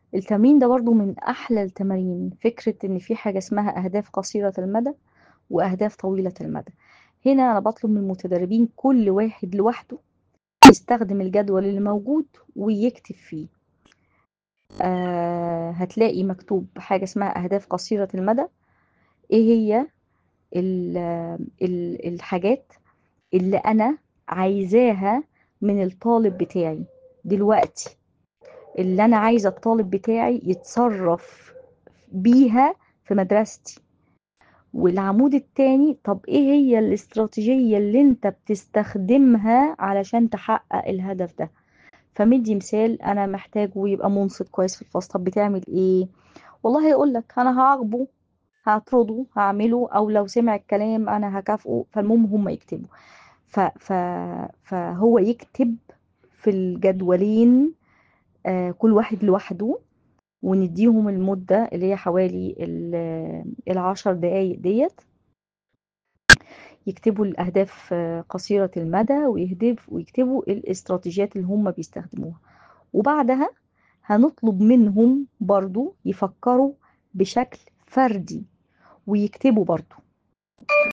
التمرين ده برضو من أحلى التمارين فكرة إن في حاجة اسمها أهداف قصيرة المدى وأهداف طويلة المدى هنا أنا بطلب من المتدربين كل واحد لوحده يستخدم الجدول اللي موجود ويكتب فيه آه هتلاقي مكتوب حاجة اسمها أهداف قصيرة المدى إيه هي ال ال الحاجات اللي أنا عايزاها من الطالب بتاعي دلوقتي اللي أنا عايزة الطالب بتاعي يتصرف بيها في مدرستي والعمود التاني طب ايه هي الاستراتيجية اللي انت بتستخدمها علشان تحقق الهدف ده فمدي مثال انا محتاجه يبقى منصت كويس في الفصل طب بتعمل ايه والله هيقول لك انا هعاقبه هطرده هعمله او لو سمع الكلام انا هكافئه فالمهم هم يكتبوا ف ف فهو يكتب في الجدولين آه كل واحد لوحده ونديهم المدة اللي هي حوالي العشر دقايق ديت يكتبوا الأهداف قصيرة المدى ويهدف ويكتبوا الاستراتيجيات اللي هم بيستخدموها وبعدها هنطلب منهم برضو يفكروا بشكل فردي ويكتبوا برضو